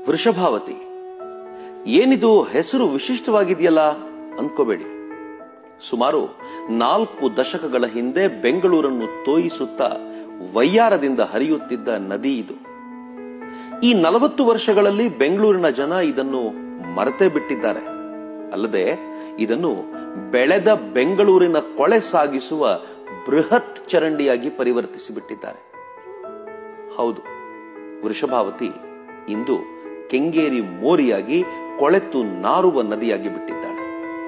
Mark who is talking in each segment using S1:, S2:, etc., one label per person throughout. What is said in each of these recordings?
S1: ವೃಷಭಾವತಿ ಏನಿದು ಹೆಸರು ವಿಶಿಷ್ಟವಾಗಿದೆಯಲ್ಲ ಅನ್ಕೋಬೇಡಿ ಸುಮಾರು ನಾಲ್ಕು ದಶಕಗಳ ಹಿಂದೆ ಬೆಂಗಳೂರನ್ನು ತೋಯಿಸುತ್ತಾ ವಯ್ಯಾರದಿಂದ ಹರಿಯುತ್ತಿದ್ದ ನದಿ ಇದು ಈ ನಲವತ್ತು ವರ್ಷಗಳಲ್ಲಿ ಬೆಂಗಳೂರಿನ ಜನ ಇದನ್ನು ಮರೆತೇ ಬಿಟ್ಟಿದ್ದಾರೆ ಅಲ್ಲದೆ ಇದನ್ನು ಬೆಳೆದ ಬೆಂಗಳೂರಿನ ಕೊಳೆ ಸಾಗಿಸುವ ಬೃಹತ್ ಚರಂಡಿಯಾಗಿ ಪರಿವರ್ತಿಸಿ ಬಿಟ್ಟಿದ್ದಾರೆ ಹೌದು ವೃಷಭಾವತಿ ಇಂದು ಕೆಂಗೇರಿ ಮೋರಿಯಾಗಿ ಕೊಳೆತು ನಾರುವ ನದಿಯಾಗಿ ಬಿಟ್ಟಿದ್ದಾಳೆ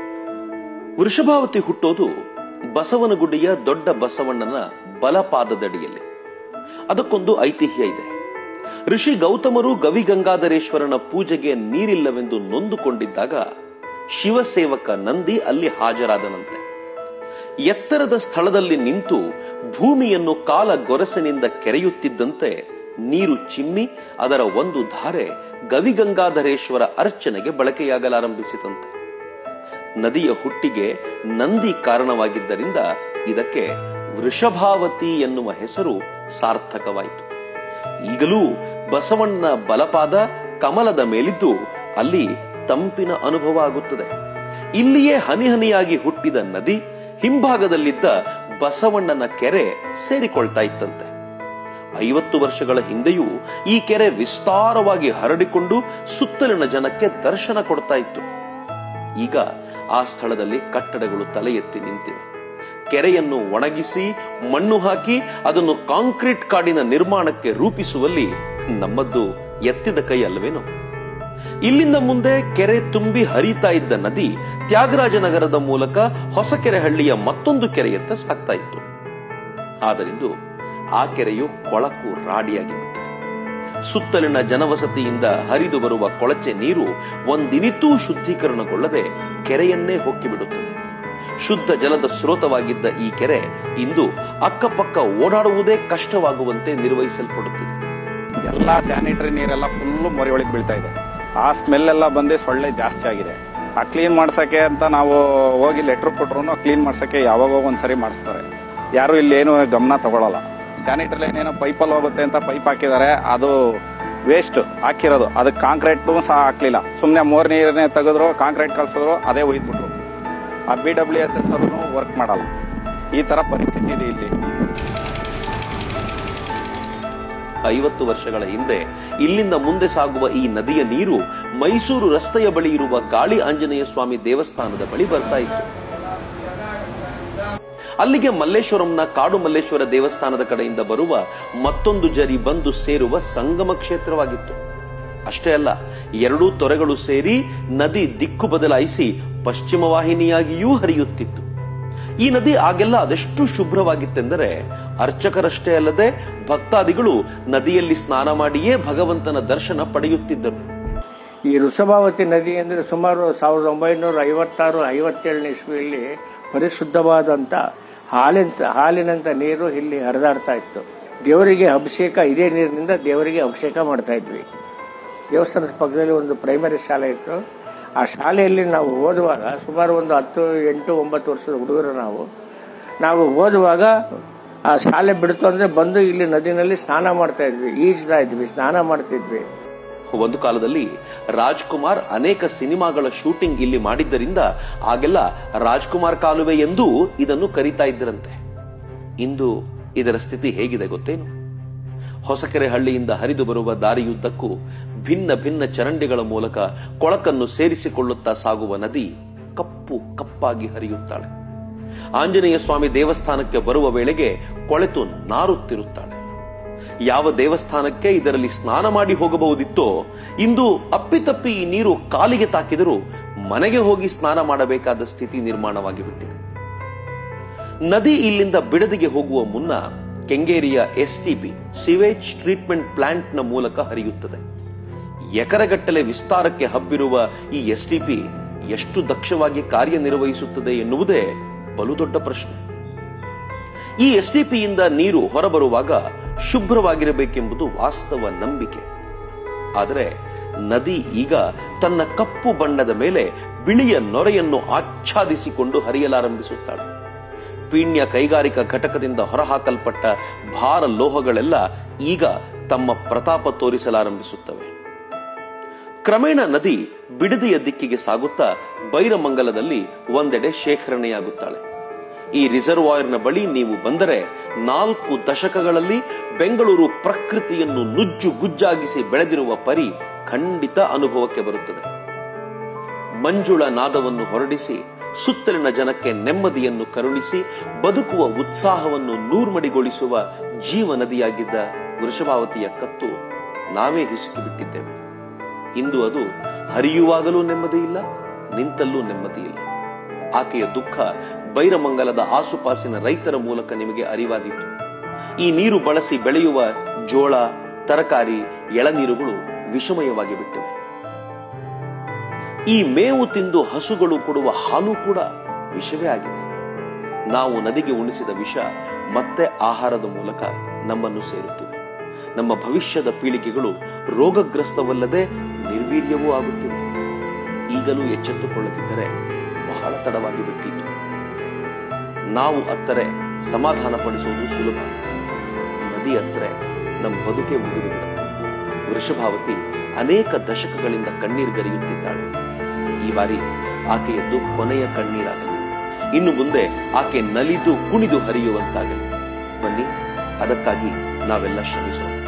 S1: ವೃಷಭಾವತಿ ಹುಟ್ಟೋದು ಬಸವನಗುಡಿಯ ದೊಡ್ಡ ಬಸವಣ್ಣನ ಬಲಪಾದದಡಿಯಲ್ಲಿ ಅದಕ್ಕೊಂದು ಐತಿಹ್ಯ ಇದೆ ಋಷಿ ಗೌತಮರು ಗವಿಗಂಗಾಧರೇಶ್ವರನ ಪೂಜೆಗೆ ನೀರಿಲ್ಲವೆಂದು ನೊಂದುಕೊಂಡಿದ್ದಾಗ ಶಿವಸೇವಕ ನಂದಿ ಅಲ್ಲಿ ಹಾಜರಾದನಂತೆ ಎತ್ತರದ ಸ್ಥಳದಲ್ಲಿ ನಿಂತು ಭೂಮಿಯನ್ನು ಕಾಲ ಗೊರಸಿನಿಂದ ಕೆರೆಯುತ್ತಿದ್ದಂತೆ ನೀರು ಚಿಮ್ಮಿ ಅದರ ಒಂದು ಧಾರೆ ಗವಿಗಂಗಾಧರೇಶ್ವರ ಅರ್ಚನೆಗೆ ಬಳಕೆಯಾಗಲಾರಂಭಿಸಿತಂತೆ ನದಿಯ ಹುಟ್ಟಿಗೆ ನಂದಿ ಕಾರಣವಾಗಿದ್ದರಿಂದ ಇದಕ್ಕೆ ವೃಷಭಾವತಿ ಎನ್ನುವ ಹೆಸರು ಸಾರ್ಥಕವಾಯಿತು ಈಗಲೂ ಬಸವಣ್ಣ ಬಲಪಾದ ಕಮಲದ ಮೇಲಿದ್ದು ಅಲ್ಲಿ ತಂಪಿನ ಅನುಭವ ಆಗುತ್ತದೆ ಇಲ್ಲಿಯೇ ಹನಿ ಹನಿಯಾಗಿ ಹುಟ್ಟಿದ ನದಿ ಹಿಂಭಾಗದಲ್ಲಿದ್ದ ಬಸವಣ್ಣನ ಕೆರೆ ಸೇರಿಕೊಳ್ತಾ ಇತ್ತಂತೆ ಐವತ್ತು ವರ್ಷಗಳ ಹಿಂದೆಯೂ ಈ ಕೆರೆ ವಿಸ್ತಾರವಾಗಿ ಹರಡಿಕೊಂಡು ಸುತ್ತಲಿನ ಜನಕ್ಕೆ ದರ್ಶನ ಕೊಡ್ತಾ ಇತ್ತು ಈಗ ಆ ಸ್ಥಳದಲ್ಲಿ ಕಟ್ಟಡಗಳು ತಲೆ ಎತ್ತಿ ನಿಂತಿವೆ ಕೆರೆಯನ್ನು ಒಣಗಿಸಿ ಮಣ್ಣು ಹಾಕಿ ಅದನ್ನು ಕಾಂಕ್ರೀಟ್ ಕಾಡಿನ ನಿರ್ಮಾಣಕ್ಕೆ ರೂಪಿಸುವಲ್ಲಿ ನಮ್ಮದ್ದು ಎತ್ತಿದ ಕೈ ಅಲ್ವೇನೋ ಇಲ್ಲಿಂದ ಮುಂದೆ ಕೆರೆ ತುಂಬಿ ಹರಿತಾ ಇದ್ದ ನದಿ ತ್ಯಾಗರಾಜನಗರದ ಮೂಲಕ ಹೊಸಕೆರೆಹಳ್ಳಿಯ ಮತ್ತೊಂದು ಕೆರೆಯತ್ತ ಸಾಗ್ತಾ ಇತ್ತು ಆದರಿಂದು ಆ ಕೆರೆಯು ಕೊಳಕು ರಾಡಿಯಾಗಿ ಬಿಟ್ಟಿದೆ ಸುತ್ತಲಿನ ಜನವಸತಿಯಿಂದ ಹರಿದು ಬರುವ ಕೊಳಚೆ ನೀರು ಒಂದಿನಿತೂ ಶುದ್ಧೀಕರಣಗೊಳ್ಳದೆ ಕೆರೆಯನ್ನೇ ಹೊಕ್ಕಿಬಿಡುತ್ತದೆ ಶುದ್ಧ ಜಲದ ಸ್ರೋತವಾಗಿದ್ದ ಈ ಕೆರೆ ಇಂದು ಅಕ್ಕಪಕ್ಕ ಓಡಾಡುವುದೇ ಕಷ್ಟವಾಗುವಂತೆ ನಿರ್ವಹಿಸಲ್ಪಡುತ್ತಿದೆ
S2: ಎಲ್ಲ ಸ್ಯಾನಿಟರಿ ನೀರೆಲ್ಲ ಫುಲ್ಲು ಮೊರೆ ಒಳಗೆ ಬೀಳ್ತಾ ಇದೆ ಆ ಸ್ಮೆಲ್ ಎಲ್ಲ ಬಂದು ಸೊಳ್ಳೆ ಜಾಸ್ತಿ ಆಗಿದೆ ಆ ಕ್ಲೀನ್ ಮಾಡ್ಸಕ್ಕೆ ಅಂತ ನಾವು ಹೋಗಿ ಲೆಟ್ರ್ ಕೊಟ್ರು ಕ್ಲೀನ್ ಮಾಡ್ಸಕ್ಕೆ ಯಾವಾಗ ಒಂದ್ಸರಿ ಮಾಡಿಸ್ತಾರೆ ಯಾರು ಇಲ್ಲಿ ಏನು ಗಮನ ತಗೊಳಲ್ಲ ಸ್ಯಾನಿಟರಿ ಲೈನ್ ಏನೋ ಪೈಪಲ್ಲಿ ಹೋಗುತ್ತೆ ಅಂತ ಪೈಪ್ ಹಾಕಿದ್ದಾರೆ ಅದು ವೇಸ್ಟ್ ಹಾಕಿರೋದು ಅದಕ್ಕೆ ಕಾಂಕ್ರೀಟು ಸಹ ಹಾಕ್ಲಿಲ್ಲ ಸುಮ್ಮನೆ ಮೋರ್ ನೀರನ್ನೇ ತೆಗೆದ್ರು ಕಾಂಕ್ರೀಟ್ ಕಲ್ಸಿದ್ರು ಅದೇ ಒಯ್ದ್ಬಿಟ್ರು ಆ ಬಿ ಡಬ್ಲ್ಯೂ ಎಸ್ ಎಸ್ ಅವರು ವರ್ಕ್ ಮಾಡಲ್ಲ ಈ ತರ ಪರಿಸ್ಥಿತಿ ಇದೆ ಇಲ್ಲಿ
S1: ಐವತ್ತು ವರ್ಷಗಳ ಹಿಂದೆ ಇಲ್ಲಿಂದ ಮುಂದೆ ಸಾಗುವ ಈ ನದಿಯ ನೀರು ಮೈಸೂರು ರಸ್ತೆಯ ಬಳಿ ಇರುವ ಗಾಳಿ ಆಂಜನೇಯ ಸ್ವಾಮಿ ದೇವಸ್ಥಾನದ ಬಳಿ ಬರ್ತಾ ಇತ್ತು ಅಲ್ಲಿಗೆ ಮಲ್ಲೇಶ್ವರಂನ ಕಾಡು ಮಲ್ಲೇಶ್ವರ ದೇವಸ್ಥಾನದ ಕಡೆಯಿಂದ ಬರುವ ಮತ್ತೊಂದು ಜರಿ ಬಂದು ಸೇರುವ ಸಂಗಮ ಕ್ಷೇತ್ರವಾಗಿತ್ತು ಅಷ್ಟೇ ಅಲ್ಲ ಎರಡೂ ತೊರೆಗಳು ಸೇರಿ ನದಿ ದಿಕ್ಕು ಬದಲಾಯಿಸಿ ಪಶ್ಚಿಮ ವಾಹಿನಿಯಾಗಿಯೂ ಹರಿಯುತ್ತಿತ್ತು ಈ ನದಿ ಆಗೆಲ್ಲ ಅದೆಷ್ಟು ಶುಭ್ರವಾಗಿತ್ತೆಂದರೆ ಅರ್ಚಕರಷ್ಟೇ ಅಲ್ಲದೆ ಭಕ್ತಾದಿಗಳು ನದಿಯಲ್ಲಿ ಸ್ನಾನ ಮಾಡಿಯೇ ಭಗವಂತನ ದರ್ಶನ ಪಡೆಯುತ್ತಿದ್ದರು
S3: ಈ ವೃಷಭಾವತಿ ನದಿ ಅಂದರೆ ಸುಮಾರು ಸಾವಿರದ ಒಂಬೈನೂರ ಐವತ್ತಾರು ಐವತ್ತೇಳನೇ ಇಸ್ವಿಯಲ್ಲಿ ಪರಿಶುದ್ಧವಾದಂಥ ಹಾಲಿನ ಹಾಲಿನಂಥ ನೀರು ಇಲ್ಲಿ ಹರಿದಾಡ್ತಾ ಇತ್ತು ದೇವರಿಗೆ ಅಭಿಷೇಕ ಇದೇ ನೀರಿನಿಂದ ದೇವರಿಗೆ ಅಭಿಷೇಕ ಮಾಡ್ತಾ ಇದ್ವಿ ದೇವಸ್ಥಾನದ ಪಕ್ಕದಲ್ಲಿ ಒಂದು ಪ್ರೈಮರಿ ಶಾಲೆ ಇತ್ತು ಆ ಶಾಲೆಯಲ್ಲಿ ನಾವು ಓದುವಾಗ ಸುಮಾರು ಒಂದು ಹತ್ತು ಎಂಟು ಒಂಬತ್ತು ವರ್ಷದ ಹುಡುಗರು ನಾವು ನಾವು ಓದುವಾಗ ಆ ಶಾಲೆ ಬಿಡ್ತು ಅಂದ್ರೆ ಬಂದು ಇಲ್ಲಿ ನದಿನಲ್ಲಿ ಸ್ನಾನ ಮಾಡ್ತಾ ಇದ್ವಿ ಈಜ್ತಾ ಇದ್ವಿ ಸ್ನಾನ ಮಾಡ್ತಿದ್ವಿ
S1: ಒಂದು ಕಾಲದಲ್ಲಿ ರಾಜ್ಕುಮಾರ್ ಅನೇಕ ಸಿನಿಮಾಗಳ ಶೂಟಿಂಗ್ ಇಲ್ಲಿ ಮಾಡಿದ್ದರಿಂದ ಆಗೆಲ್ಲ ರಾಜ್ಕುಮಾರ್ ಕಾಲುವೆ ಎಂದೂ ಇದನ್ನು ಕರೀತಾ ಇದ್ದರಂತೆ ಇಂದು ಇದರ ಸ್ಥಿತಿ ಹೇಗಿದೆ ಗೊತ್ತೇನು ಹೊಸಕೆರೆ ಹಳ್ಳಿಯಿಂದ ಹರಿದು ಬರುವ ದಾರಿಯುದ್ದಕ್ಕೂ ಭಿನ್ನ ಭಿನ್ನ ಚರಂಡಿಗಳ ಮೂಲಕ ಕೊಳಕನ್ನು ಸೇರಿಸಿಕೊಳ್ಳುತ್ತಾ ಸಾಗುವ ನದಿ ಕಪ್ಪು ಕಪ್ಪಾಗಿ ಹರಿಯುತ್ತಾಳೆ ಆಂಜನೇಯ ಸ್ವಾಮಿ ದೇವಸ್ಥಾನಕ್ಕೆ ಬರುವ ವೇಳೆಗೆ ಕೊಳೆತು ನಾರುತ್ತಿರುತ್ತಾಳೆ ಯಾವ ದೇವಸ್ಥಾನಕ್ಕೆ ಇದರಲ್ಲಿ ಸ್ನಾನ ಮಾಡಿ ಹೋಗಬಹುದಿತ್ತೋ ಇಂದು ಅಪ್ಪಿತಪ್ಪಿ ಈ ನೀರು ಕಾಲಿಗೆ ತಾಕಿದರೂ ಮನೆಗೆ ಹೋಗಿ ಸ್ನಾನ ಮಾಡಬೇಕಾದ ಸ್ಥಿತಿ ನಿರ್ಮಾಣವಾಗಿ ಬಿಟ್ಟಿದೆ ನದಿ ಇಲ್ಲಿಂದ ಬಿಡದಿಗೆ ಹೋಗುವ ಮುನ್ನ ಕೆಂಗೇರಿಯ ಎಸ್ಟಿಪಿ ಸಿವೇಜ್ ಟ್ರೀಟ್ಮೆಂಟ್ ಪ್ಲಾಂಟ್ನ ಮೂಲಕ ಹರಿಯುತ್ತದೆ ಎಕರೆಗಟ್ಟಲೆ ವಿಸ್ತಾರಕ್ಕೆ ಹಬ್ಬಿರುವ ಈ ಎಸ್ಟಿಪಿ ಎಷ್ಟು ದಕ್ಷವಾಗಿ ಕಾರ್ಯನಿರ್ವಹಿಸುತ್ತದೆ ಎನ್ನುವುದೇ ಬಲು ದೊಡ್ಡ ಪ್ರಶ್ನೆ ಈ ಎಸ್ಟಿಪಿಯಿಂದ ನೀರು ಹೊರಬರುವಾಗ ಶುಭ್ರವಾಗಿರಬೇಕೆಂಬುದು ವಾಸ್ತವ ನಂಬಿಕೆ ಆದರೆ ನದಿ ಈಗ ತನ್ನ ಕಪ್ಪು ಬಣ್ಣದ ಮೇಲೆ ಬಿಳಿಯ ನೊರೆಯನ್ನು ಆಚ್ಛಾದಿಸಿಕೊಂಡು ಹರಿಯಲಾರಂಭಿಸುತ್ತಾಳೆ ಪೀಣ್ಯ ಕೈಗಾರಿಕಾ ಘಟಕದಿಂದ ಹೊರಹಾಕಲ್ಪಟ್ಟ ಭಾರ ಲೋಹಗಳೆಲ್ಲ ಈಗ ತಮ್ಮ ಪ್ರತಾಪ ತೋರಿಸಲಾರಂಭಿಸುತ್ತವೆ ಕ್ರಮೇಣ ನದಿ ಬಿಡದಿಯ ದಿಕ್ಕಿಗೆ ಸಾಗುತ್ತಾ ಬೈರಮಂಗಲದಲ್ಲಿ ಒಂದೆಡೆ ಶೇಖರಣೆಯಾಗುತ್ತಾಳೆ ಈ ರಿಸರ್ವಾಯರ್ನ ಬಳಿ ನೀವು ಬಂದರೆ ನಾಲ್ಕು ದಶಕಗಳಲ್ಲಿ ಬೆಂಗಳೂರು ಪ್ರಕೃತಿಯನ್ನು ನುಜ್ಜು ಗುಜ್ಜಾಗಿಸಿ ಬೆಳೆದಿರುವ ಪರಿ ಖಂಡಿತ ಅನುಭವಕ್ಕೆ ಬರುತ್ತದೆ ಮಂಜುಳ ನಾದವನ್ನು ಹೊರಡಿಸಿ ಸುತ್ತಲಿನ ಜನಕ್ಕೆ ನೆಮ್ಮದಿಯನ್ನು ಕರುಣಿಸಿ ಬದುಕುವ ಉತ್ಸಾಹವನ್ನು ನೂರ್ಮಡಿಗೊಳಿಸುವ ಜೀವ ನದಿಯಾಗಿದ್ದ ವೃಷಭಾವತಿಯ ಕತ್ತು ನಾವೇ ಹಿಸುಕಿ ಬಿಟ್ಟಿದ್ದೇವೆ ಇಂದು ಅದು ಹರಿಯುವಾಗಲೂ ನೆಮ್ಮದಿ ಇಲ್ಲ ನಿಂತಲ್ಲೂ ನೆಮ್ಮದಿ ಇಲ್ಲ ಆಕೆಯ ದುಃಖ ಬೈರಮಂಗಲದ ಆಸುಪಾಸಿನ ರೈತರ ಮೂಲಕ ನಿಮಗೆ ಅರಿವಾದೀತು ಈ ನೀರು ಬಳಸಿ ಬೆಳೆಯುವ ಜೋಳ ತರಕಾರಿ ಎಳನೀರುಗಳು ವಿಷಮಯವಾಗಿ ಬಿಟ್ಟಿವೆ ಈ ಮೇವು ತಿಂದು ಹಸುಗಳು ಕೊಡುವ ಹಾಲು ಕೂಡ ವಿಷವೇ ಆಗಿದೆ ನಾವು ನದಿಗೆ ಉಣಿಸಿದ ವಿಷ ಮತ್ತೆ ಆಹಾರದ ಮೂಲಕ ನಮ್ಮನ್ನು ಸೇರುತ್ತಿವೆ ನಮ್ಮ ಭವಿಷ್ಯದ ಪೀಳಿಗೆಗಳು ರೋಗಗ್ರಸ್ತವಲ್ಲದೆ ನಿರ್ವೀರ್ಯವೂ ಆಗುತ್ತಿವೆ ಈಗಲೂ ಎಚ್ಚೆತ್ತುಕೊಳ್ಳದಿದ್ದರೆ ಬಹಳ ತಡವಾಗಿ ಬಿಟ್ಟಿತು ನಾವು ಅತ್ತರೆ ಸಮಾಧಾನ ಪಡಿಸುವುದು ಸುಲಭ ನದಿ ಅತ್ತರೆ ನಮ್ಮ ಬದುಕೆ ಮುಗಿದು ಬಿಡುತ್ತೆ ವೃಷಭಾವತಿ ಅನೇಕ ದಶಕಗಳಿಂದ ಕಣ್ಣೀರ್ಗರಿಯುತ್ತಿದ್ದಾಳೆ ಈ ಬಾರಿ ಆಕೆಯದ್ದು ಕೊನೆಯ ಕಣ್ಣೀರಾಗಲಿ ಇನ್ನು ಮುಂದೆ ಆಕೆ ನಲಿದು ಕುಣಿದು ಹರಿಯುವಂತಾಗಲಿ ಬನ್ನಿ ಅದಕ್ಕಾಗಿ ನಾವೆಲ್ಲ ಶ್ರಮಿಸೋಣ